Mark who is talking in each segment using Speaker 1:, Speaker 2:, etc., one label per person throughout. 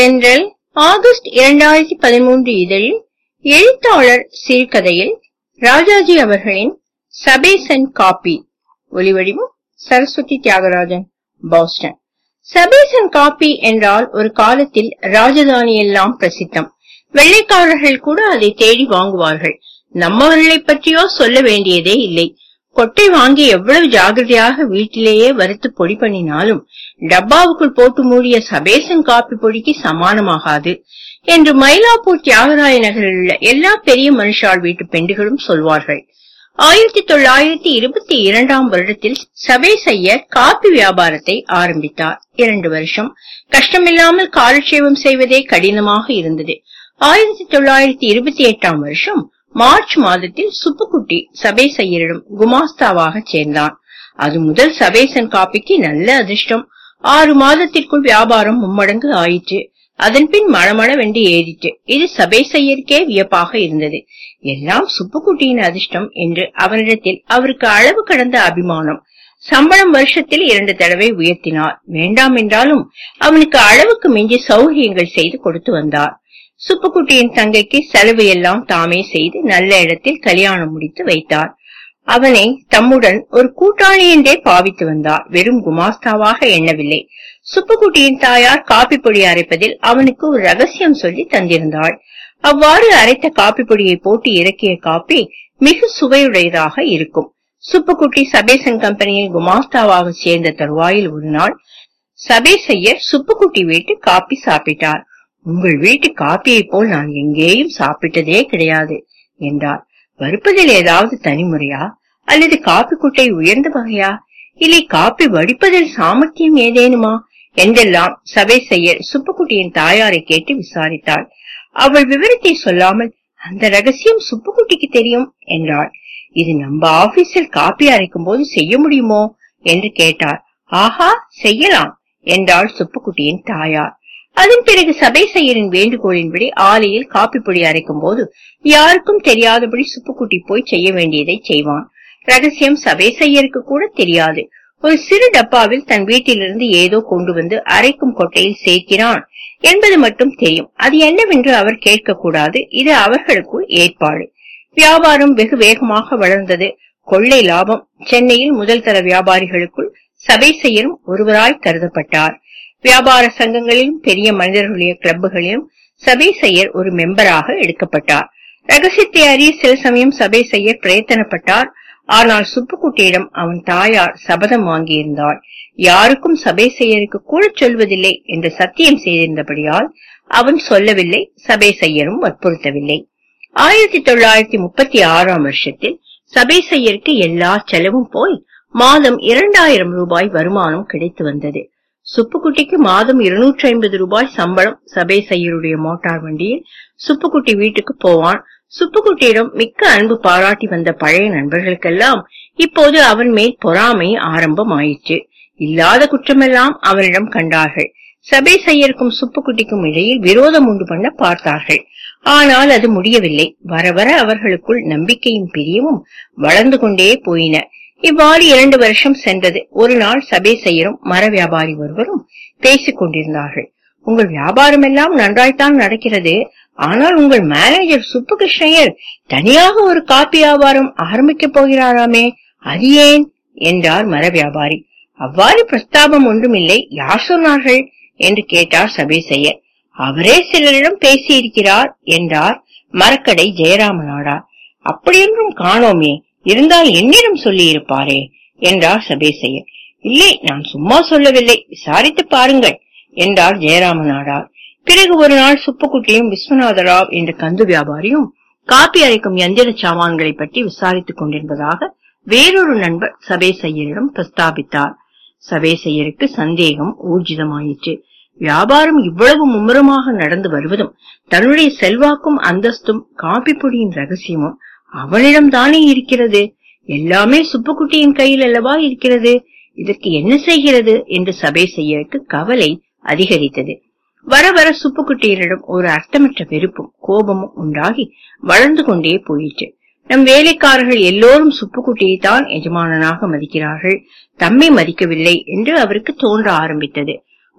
Speaker 1: தென்றல் ஆகஸ்ட் இரண்டாயிரத்தி பதிமூன்று இதழில் எழுத்தாளர் சிறுகதையில் ராஜாஜி அவர்களின் சபேசன் காப்பி ஒலிவடிவம் சரஸ்வதி தியாகராஜன் பாஸ்டன் சபேசன் காப்பி என்றால் ஒரு காலத்தில் ராஜதானி எல்லாம் பிரசித்தம் வெள்ளைக்காரர்கள் கூட அதை தேடி வாங்குவார்கள் நம்மவர்களை பற்றியோ சொல்ல வேண்டியதே இல்லை கொட்டை வாங்கி எவ்வளவு ஜாகிரதையாக வீட்டிலேயே வறுத்து பொடி பண்ணினாலும் டப்பாவுக்குள் போட்டு மூடிய சபேசன் காப்பி பொடிக்கு சமானமாகாது என்று மயிலாப்பூர் தியாகராய நகரில் உள்ள எல்லா பெரிய மனுஷால் வீட்டு பெண்டுகளும் சொல்வார்கள் ஆயிரத்தி தொள்ளாயிரத்தி இருபத்தி இரண்டாம் வருடத்தில் சபேசையர் காப்பி வியாபாரத்தை ஆரம்பித்தார் இரண்டு வருஷம் கஷ்டமில்லாமல் காலட்சேபம் செய்வதே கடினமாக இருந்தது ஆயிரத்தி தொள்ளாயிரத்தி இருபத்தி எட்டாம் வருஷம் மார்ச் மாதத்தில் சுப்புக்குட்டி சபேசையரிடம் குமாஸ்தாவாக சேர்ந்தான் அது முதல் சபேசன் காப்பிக்கு நல்ல அதிர்ஷ்டம் ஆறு மாதத்திற்குள் வியாபாரம் மும்மடங்கு ஆயிற்று அதன் பின் மணமணவென்று ஏறிற்று இது சபேசையருக்கே வியப்பாக இருந்தது எல்லாம் சுப்புக்குட்டியின் அதிர்ஷ்டம் என்று அவனிடத்தில் அவருக்கு அளவு கடந்த அபிமானம் சம்பளம் வருஷத்தில் இரண்டு தடவை உயர்த்தினார் வேண்டாம் என்றாலும் அவனுக்கு அளவுக்கு மிஞ்சி சௌகரியங்கள் செய்து கொடுத்து வந்தார் சுப்புக்குட்டியின் தங்கைக்கு செலவு எல்லாம் தாமே செய்து நல்ல இடத்தில் கல்யாணம் முடித்து வைத்தார் அவனை தம்முடன் ஒரு கூட்டாளி என்றே பாவித்து வந்தார் வெறும் குமாஸ்தாவாக எண்ணவில்லை சுப்புக்குட்டியின் தாயார் காப்பி பொடி அரைப்பதில் அவனுக்கு ஒரு ரகசியம் சொல்லி தந்திருந்தாள் அவ்வாறு அரைத்த காப்பி பொடியை போட்டு இறக்கிய காப்பி மிக சுவையுடையதாக இருக்கும் சுப்புக்குட்டி சபேசன் கம்பெனியில் குமாஸ்தாவாக சேர்ந்த தருவாயில் ஒரு நாள் சபேசையர் சுப்புக்குட்டி வீட்டு காப்பி சாப்பிட்டார் உங்கள் வீட்டு காப்பியை போல் நான் எங்கேயும் சாப்பிட்டதே கிடையாது என்றார் வறுப்பதில் ஏதாவது தனிமுறையா அல்லது காப்பி குட்டை உயர்ந்த வகையா இல்லை காப்பி வடிப்பதில் சாமர்த்தியம் ஏதேனுமா என்றெல்லாம் சபை செய்ய சுப்புக்குட்டியின் தாயாரை கேட்டு விசாரித்தாள் அவள் விவரத்தை சொல்லாமல் அந்த ரகசியம் சுப்புக்குட்டிக்கு தெரியும் என்றாள் இது நம்ம ஆபீஸில் காப்பி அரைக்கும் போது செய்ய முடியுமோ என்று கேட்டார் ஆஹா செய்யலாம் என்றாள் சுப்புக்குட்டியின் தாயார் அதன் பிறகு சபை செய்யரின் வேண்டுகோளின்படி ஆலையில் காப்பி பொடி அரைக்கும் போது யாருக்கும் தெரியாதபடி சுப்புக்குட்டி போய் செய்ய வேண்டியதை செய்வான் ரகசியம் சபை செய்யருக்கு கூட தெரியாது ஒரு சிறு டப்பாவில் தன் வீட்டிலிருந்து ஏதோ கொண்டு வந்து அரைக்கும் கொட்டையில் சேர்க்கிறான் என்பது மட்டும் தெரியும் அது என்னவென்று அவர் கேட்கக்கூடாது இது அவர்களுக்குள் ஏற்பாடு வியாபாரம் வெகு வேகமாக வளர்ந்தது கொள்ளை லாபம் சென்னையில் முதல் தர வியாபாரிகளுக்குள் சபை செய்யரும் ஒருவராய் கருதப்பட்டார் வியாபார சங்கங்களிலும் பெரிய மனிதர்களுடைய கிளப்புகளிலும் சபை செய்யர் ஒரு மெம்பராக எடுக்கப்பட்டார் ரகசியத்தை அறிய சில சமயம் சபை செய்யர் பிரயத்தனப்பட்டார் ஆனால் சுப்புக்குட்டியிடம் அவன் தாயார் சபதம் வாங்கியிருந்தாள் யாருக்கும் சபை செய்யருக்கு கூட சொல்வதில்லை என்று சத்தியம் செய்திருந்தபடியால் அவன் சொல்லவில்லை சபை செய்யரும் வற்புறுத்தவில்லை ஆயிரத்தி தொள்ளாயிரத்தி முப்பத்தி ஆறாம் வருஷத்தில் சபை செய்யருக்கு எல்லா செலவும் போய் மாதம் இரண்டாயிரம் ரூபாய் வருமானம் கிடைத்து வந்தது சுப்புக்குட்டிக்கு மாதம் இருநூற்றி ஐம்பது ரூபாய் சம்பளம் சபை செய்யருடைய மோட்டார் வண்டியில் சுப்புக்குட்டி வீட்டுக்கு போவான் சுப்புக்குட்டியிடம் மிக்க அன்பு பாராட்டி வந்த பழைய நண்பர்களுக்கெல்லாம் இப்போது அவன் மேல் பொறாமை ஆரம்பம் ஆயிற்று இல்லாத குற்றமெல்லாம் அவனிடம் கண்டார்கள் சபை செய்யருக்கும் சுப்புக்குட்டிக்கும் இடையில் விரோதம் உண்டு பண்ண பார்த்தார்கள் ஆனால் அது முடியவில்லை வர வர அவர்களுக்குள் நம்பிக்கையும் பிரியமும் வளர்ந்து கொண்டே போயின இவ்வாறு இரண்டு வருஷம் சென்றது ஒரு நாள் சபை செய்யரும் மர வியாபாரி ஒருவரும் பேசிக் கொண்டிருந்தார்கள் உங்கள் வியாபாரம் எல்லாம் நன்றாய்த்தான் நடக்கிறது ஆனால் உங்கள் மேனேஜர் சுப்புகிருஷ்ணயர் தனியாக ஒரு காப்பி வியாபாரம் ஆரம்பிக்கப் போகிறாராமே அது ஏன் என்றார் மர வியாபாரி அவ்வாறு பிரஸ்தாபம் ஒன்றுமில்லை யார் சொன்னார்கள் என்று கேட்டார் சபை செய்யர் அவரே சிலரிடம் பேசியிருக்கிறார் என்றார் மரக்கடை ஜெயராமநாடா அப்படியொன்றும் காணோமே இருந்தால் என்னிடம் சொல்லி இருப்பாரே என்றார் சபேசையர் இல்லை நான் சும்மா சொல்லவில்லை விசாரித்து பாருங்கள் என்றார் ஜெயராமநாடார் பிறகு ஒரு நாள் சுப்புக்குட்டியும் விஸ்வநாத ராவ் என்ற கந்து வியாபாரியும் காப்பி அரைக்கும் எந்திர சாமான்களை பற்றி விசாரித்துக் கொண்டிருந்ததாக வேறொரு நண்பர் சபேசையரிடம் பிரஸ்தாபித்தார் சபேசையருக்கு சந்தேகம் ஊர்ஜிதமாயிற்று வியாபாரம் இவ்வளவு மும்முரமாக நடந்து வருவதும் தன்னுடைய செல்வாக்கும் அந்தஸ்தும் காப்பி பொடியின் ரகசியமும் அவனிடம் தானே இருக்கிறது எல்லாமே சுப்புக்குட்டியின் கையில் அல்லவா இருக்கிறது இதற்கு என்ன செய்கிறது என்று சபை செய்யறதுக்கு கவலை அதிகரித்தது வர வர சுப்புக்குட்டியரிடம் ஒரு அர்த்தமற்ற வெறுப்பும் கோபமும் உண்டாகி வளர்ந்து கொண்டே போயிற்று நம் வேலைக்காரர்கள் எல்லோரும் சுப்புக்குட்டியை தான் எஜமானனாக மதிக்கிறார்கள் தம்மை மதிக்கவில்லை என்று அவருக்கு தோன்ற ஆரம்பித்தது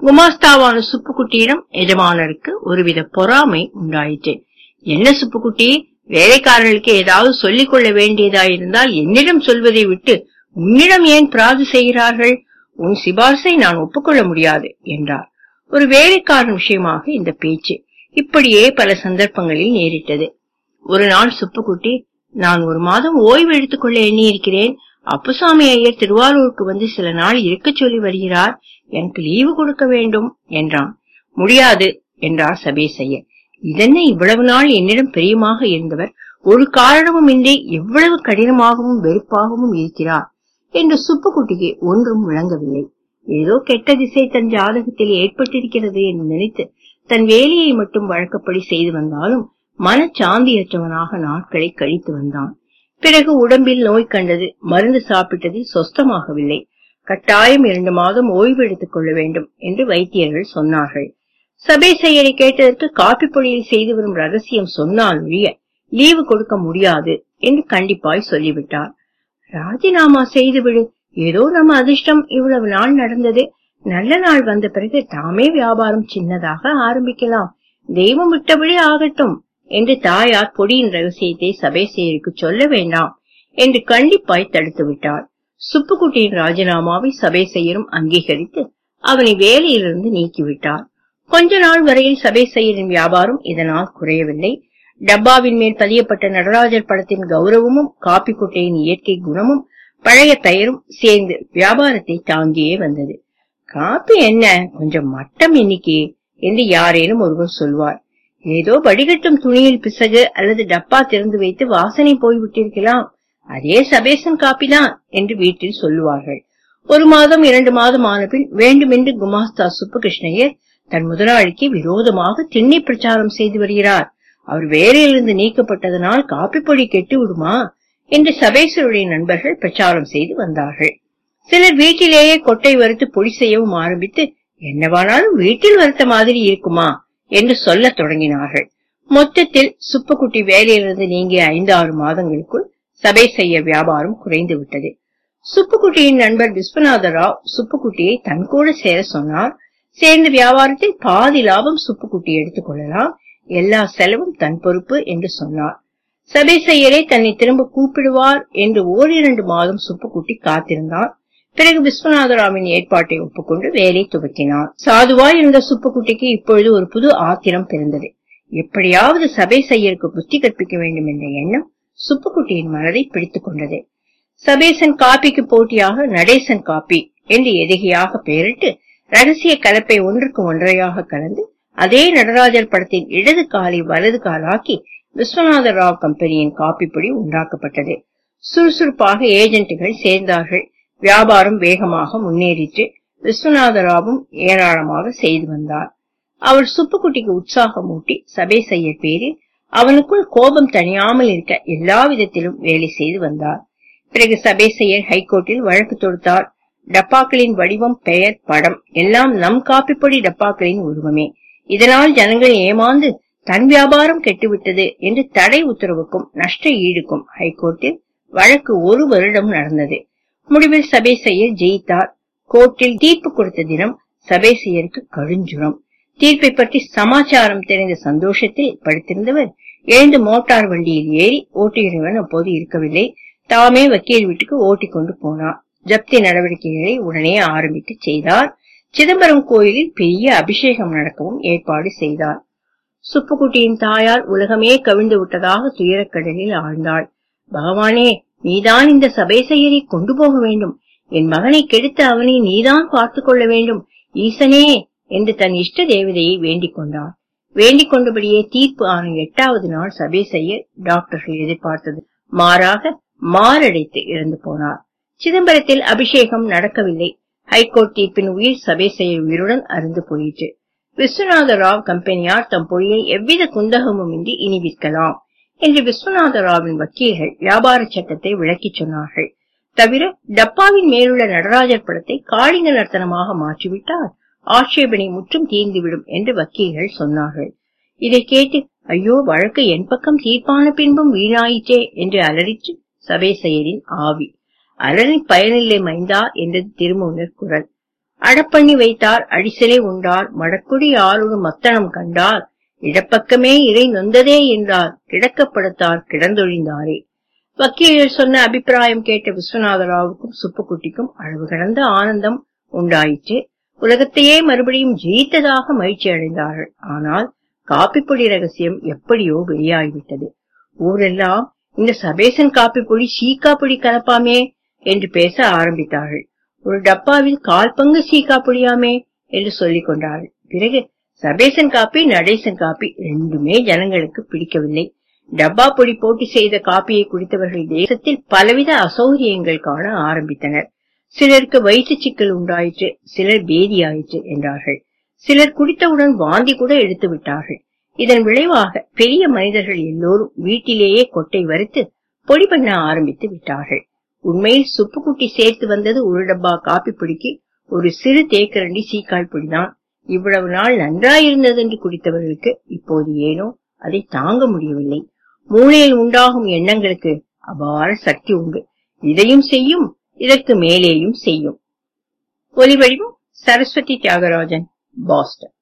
Speaker 1: குமாஸ்தாவான சுப்புக்குட்டியிடம் எஜமானருக்கு ஒருவித பொறாமை உண்டாயிற்று என்ன சுப்புக்குட்டி வேலைக்காரர்களுக்கு ஏதாவது சொல்லிக் கொள்ள வேண்டியதாயிருந்தால் என்னிடம் சொல்வதை விட்டு உன்னிடம் ஏன் பிராது செய்கிறார்கள் உன் சிபார்சை நான் ஒப்புக்கொள்ள முடியாது என்றார் ஒரு வேலைக்காரன் விஷயமாக இந்த பேச்சு இப்படியே பல சந்தர்ப்பங்களில் நேரிட்டது ஒரு நாள் சுப்புக்குட்டி நான் ஒரு மாதம் ஓய்வு எடுத்துக்கொள்ள எண்ணியிருக்கிறேன் அப்புசாமி ஐயர் திருவாரூருக்கு வந்து சில நாள் இருக்கச் சொல்லி வருகிறார் எனக்கு லீவு கொடுக்க வேண்டும் என்றான் முடியாது என்றார் சபேசையர் இதென்ன இவ்வளவு நாள் என்னிடம் பிரியமாக இருந்தவர் ஒரு காரணமும் இன்றி எவ்வளவு கடினமாகவும் வெறுப்பாகவும் இருக்கிறார் என்று சுப்புக்குட்டிக்கு ஒன்றும் விளங்கவில்லை ஏதோ கெட்ட திசை தன் ஜாதகத்தில் ஏற்பட்டிருக்கிறது என்று நினைத்து தன் வேலையை மட்டும் வழக்கப்படி செய்து வந்தாலும் மனச்சாந்தியற்றவனாக நாட்களை கழித்து வந்தான் பிறகு உடம்பில் நோய் கண்டது மருந்து சாப்பிட்டதில் சொஸ்தமாகவில்லை கட்டாயம் இரண்டு மாதம் ஓய்வு எடுத்துக் கொள்ள வேண்டும் என்று வைத்தியர்கள் சொன்னார்கள் சபை செயலை கேட்டதற்கு காப்பி பொழியில் செய்து வரும் ரகசியம் சொன்னால் ஒழிய லீவு கொடுக்க முடியாது என்று கண்டிப்பாய் சொல்லிவிட்டார் ராஜினாமா செய்துவிடு ஏதோ நம்ம அதிர்ஷ்டம் இவ்வளவு நாள் நடந்தது நல்ல நாள் வந்த பிறகு தாமே வியாபாரம் சின்னதாக ஆரம்பிக்கலாம் தெய்வம் விட்டபடி ஆகட்டும் என்று தாயார் பொடியின் ரகசியத்தை சபேசேயருக்கு சொல்ல வேண்டாம் என்று கண்டிப்பாய் தடுத்து விட்டார் சுப்புக்குட்டியின் ராஜினாமாவை சபேசையரும் அங்கீகரித்து அவனை வேலையிலிருந்து நீக்கிவிட்டார் கொஞ்ச நாள் வரையில் சபேசையரின் வியாபாரம் இதனால் குறையவில்லை டப்பாவின் மேல் பதியப்பட்ட நடராஜர் படத்தின் கௌரவமும் காப்பி குட்டையின் இயற்கை குணமும் பழைய பெயரும் சேர்ந்து வியாபாரத்தை தாங்கியே வந்தது காப்பி என்ன கொஞ்சம் மட்டம் இன்னைக்கு என்று யாரேனும் ஒருவர் சொல்வார் ஏதோ வடிகட்டும் துணியில் பிசகு அல்லது டப்பா திறந்து வைத்து வாசனை போய்விட்டிருக்கலாம் அதே சபேசன் காப்பி தான் என்று வீட்டில் சொல்லுவார்கள் ஒரு மாதம் இரண்டு மாதம் ஆனபின் வேண்டுமென்று குமாஸ்தா சுப்புகிருஷ்ணய்யர் தன் முதலாளிக்கு விரோதமாக திண்ணை பிரச்சாரம் செய்து வருகிறார் அவர் வேலையிலிருந்து நீக்கப்பட்டதனால் காப்பி பொடி கெட்டு விடுமா என்று சபேசருடைய நண்பர்கள் பிரச்சாரம் செய்து வந்தார்கள் சிலர் வீட்டிலேயே கொட்டை வறுத்து பொடி செய்யவும் ஆரம்பித்து என்னவானாலும் வீட்டில் வறுத்த மாதிரி இருக்குமா என்று சொல்லத் தொடங்கினார்கள் மொத்தத்தில் சுப்புக்குட்டி வேலையிலிருந்து நீங்கிய ஐந்து ஆறு மாதங்களுக்குள் சபை செய்ய வியாபாரம் குறைந்து விட்டது சுப்புக்குட்டியின் நண்பர் விஸ்வநாத ராவ் சுப்புக்குட்டியை தன் கூட சேர சொன்னார் சேர்ந்த வியாபாரத்தில் பாதி லாபம் சுப்புக்குட்டி எடுத்துக் கொள்ளலாம் எல்லா செலவும் தன் பொறுப்பு என்று சொன்னார் சபை செய்யரை தன்னை திரும்ப கூப்பிடுவார் என்று ஓரிரண்டு மாதம் சுப்புக்குட்டி காத்திருந்தான் பிறகு விஸ்வநாதராவின் ஏற்பாட்டை ஒப்புக்கொண்டு வேலை துவக்கினார் சாதுவாய் இருந்த சுப்புக்குட்டிக்கு இப்பொழுது ஒரு புது ஆத்திரம் பிறந்தது எப்படியாவது சபை செய்யருக்கு புத்தி கற்பிக்க வேண்டும் என்ற எண்ணம் சுப்புக்குட்டியின் மனதை பிடித்துக் கொண்டது சபேசன் காப்பிக்கு போட்டியாக நடேசன் காப்பி என்று எதிகையாக பெயரிட்டு ரகசிய கலப்பை ஒன்றுக்கு ஒன்றையாக கலந்து அதே நடராஜர் படத்தின் இடது காலை வலது காலாக்கி விஸ்வநாத ராவ் கம்பெனியின் காப்பி பொடி உண்டாக்கப்பட்டது சுறுசுறுப்பாக ஏஜென்ட்டுகள் சேர்ந்தார்கள் வியாபாரம் வேகமாக முன்னேறிற்று விஸ்வநாத ராவும் ஏராளமாக செய்து வந்தார் அவர் சுப்புக்குட்டிக்கு உற்சாகம் ஊட்டி சபை செய்ய பேரில் அவனுக்குள் கோபம் தணியாமல் இருக்க எல்லா விதத்திலும் வேலை செய்து வந்தார் பிறகு சபேசையர் ஹைகோர்ட்டில் வழக்கு தொடுத்தார் டப்பாக்களின் வடிவம் பெயர் படம் எல்லாம் நம் காப்பிப்பொடி டப்பாக்களின் உருவமே இதனால் ஜனங்கள் ஏமாந்து தன் வியாபாரம் கெட்டுவிட்டது என்று தடை உத்தரவுக்கும் நஷ்ட ஈடுக்கும் ஹைகோர்ட்டில் வழக்கு ஒரு வருடம் நடந்தது முடிவில் சபேசையர் ஜெயித்தார் கோர்ட்டில் தீர்ப்பு கொடுத்த தினம் சபேசையருக்கு கடுஞ்சுரம் தீர்ப்பை பற்றி சமாச்சாரம் தெரிந்த சந்தோஷத்தில் படுத்திருந்தவர் எழுந்து மோட்டார் வண்டியில் ஏறி ஓட்டுகிறவன் அப்போது இருக்கவில்லை தாமே வக்கீல் வீட்டுக்கு ஓட்டிக் கொண்டு போனார் ஜப்தி நடவடிக்கைகளை உடனே ஆரம்பித்து செய்தார் சிதம்பரம் கோயிலில் பெரிய அபிஷேகம் நடக்கவும் ஏற்பாடு செய்தார் சுப்புக்குட்டியின் தாயார் உலகமே கவிழ்ந்து விட்டதாக துயரக்கடலில் ஆழ்ந்தாள் பகவானே நீதான் இந்த சபேசையரை கொண்டு போக வேண்டும் என் மகனை கெடுத்த அவனை நீதான் பார்த்துக் கொள்ள வேண்டும் ஈசனே என்று தன் இஷ்ட தேவதையை வேண்டிக் கொண்டார் வேண்டிக் கொண்டபடியே தீர்ப்பு ஆன எட்டாவது நாள் சபேசையர் டாக்டர்கள் எதிர்பார்த்தது மாறாக மாரடைத்து இறந்து போனார் சிதம்பரத்தில் அபிஷேகம் நடக்கவில்லை ஹைகோர்ட் தீர்ப்பின் உயிர் சபேசையர் உயிருடன் அருந்து போயிற்று விஸ்வநாத ராவ் கம்பெனியார் தம் பொழியை எவ்வித குந்தகமுமின்றி இனி விற்கலாம் என்று விஸ்வநாத ராவின் வக்கீல்கள் வியாபார சட்டத்தை விளக்கிச் சொன்னார்கள் தவிர டப்பாவின் மேலுள்ள நடராஜர் படத்தை காளிங்க நர்த்தனமாக மாற்றிவிட்டால் ஆட்சேபனை முற்றும் தீர்ந்துவிடும் என்று வக்கீல்கள் சொன்னார்கள் இதை கேட்டு ஐயோ வழக்கு என் பக்கம் தீர்ப்பான பின்பும் வீணாயிற்றே என்று அலறிற்று சபேசையரின் ஆவி அலறி பயனில்லை மைந்தா என்றது திருமூலர் குரல் அடப்பண்ணி வைத்தார் அடிசலை உண்டார் மடக்குடி ஆளுடு மத்தனம் கண்டார் இடப்பக்கமே இறை நொந்ததே என்றார் கிடக்கப்படுத்தார் கிடந்தொழிந்தாரே வக்கீலர் சொன்ன அபிப்பிராயம் கேட்ட விஸ்வநாதராவுக்கும் சுப்புக்குட்டிக்கும் அளவு கடந்த ஆனந்தம் உண்டாயிற்று உலகத்தையே மறுபடியும் ஜெயித்ததாக மகிழ்ச்சி அடைந்தார்கள் ஆனால் காப்பிப்பொடி ரகசியம் எப்படியோ வெளியாகிவிட்டது ஊரெல்லாம் இந்த சபேசன் காப்பிப்பொடி சீக்கா பொடி கலப்பாமே என்று பேச ஆரம்பித்தார்கள் ஒரு டப்பாவில் கால் பங்கு சீக்கா பொடியாமே என்று சொல்லிக் கொண்டார்கள் பிறகு சபேசன் காப்பி நடேசன் காப்பி ரெண்டுமே ஜனங்களுக்கு பிடிக்கவில்லை டப்பா பொடி போட்டு செய்த காப்பியை குடித்தவர்கள் தேசத்தில் பலவித அசௌகரியங்கள் காண ஆரம்பித்தனர் சிலருக்கு வயிற்று சிக்கல் உண்டாயிற்று சிலர் பேதியாயிற்று என்றார்கள் சிலர் குடித்தவுடன் வாந்தி கூட எடுத்து விட்டார்கள் இதன் விளைவாக பெரிய மனிதர்கள் எல்லோரும் வீட்டிலேயே கொட்டை வறுத்து பொடி பண்ண ஆரம்பித்து விட்டார்கள் உண்மையில் சுப்புக்குட்டி சேர்த்து வந்தது ஒரு டப்பா காப்பி பொடிக்கு ஒரு சிறு தேக்கரண்டி சீக்காய் பொடிதான் இவ்வளவு நாள் நன்றாயிருந்தது என்று குடித்தவர்களுக்கு இப்போது ஏனோ அதை தாங்க முடியவில்லை மூளையில் உண்டாகும் எண்ணங்களுக்கு அபார சக்தி உண்டு இதையும் செய்யும் இதற்கு மேலேயும் செய்யும் ஒலிவடிவம் சரஸ்வதி தியாகராஜன் பாஸ்டன்